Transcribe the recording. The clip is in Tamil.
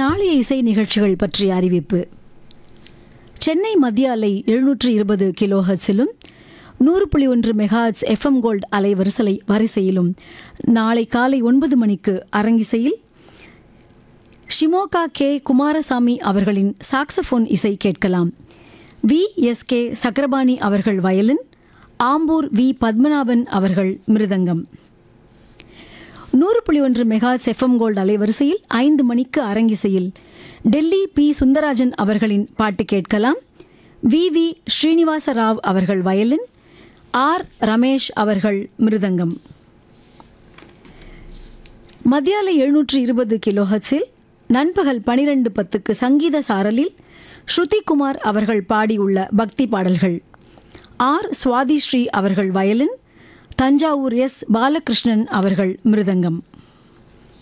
நாளைய இசை நிகழ்ச்சிகள் பற்றிய அறிவிப்பு சென்னை மத்திய அலை எழுநூற்று இருபது கிலோ ஹர்ட்ஸிலும் நூறு புள்ளி ஒன்று மெகாஹர்ட்ஸ் எஃப்எம் கோல்ட் அலை வரிசலை வரிசையிலும் நாளை காலை ஒன்பது மணிக்கு அரங்கிசையில் ஷிமோகா கே குமாரசாமி அவர்களின் சாக்ஸபோன் இசை கேட்கலாம் வி எஸ் கே சக்கரபாணி அவர்கள் வயலின் ஆம்பூர் வி பத்மநாபன் அவர்கள் மிருதங்கம் நூறு புள்ளி ஒன்று மெகாஸ் எஃப்எம் கோல்டு அலைவரிசையில் ஐந்து மணிக்கு அரங்கிசையில் டெல்லி பி சுந்தராஜன் அவர்களின் பாட்டு கேட்கலாம் வி வி ஸ்ரீனிவாச ராவ் அவர்கள் வயலின் ஆர் ரமேஷ் அவர்கள் மிருதங்கம் மத்தியால எழுநூற்று இருபது கிலோ ஹர்ட்ஸில் நண்பகல் பனிரெண்டு பத்துக்கு சங்கீத சாரலில் ஸ்ருதி குமார் அவர்கள் பாடியுள்ள பக்தி பாடல்கள் ஆர் சுவாதி ஸ்ரீ அவர்கள் வயலின் தஞ்சாவூர் எஸ் பாலகிருஷ்ணன் அவர்கள் மிருதங்கம்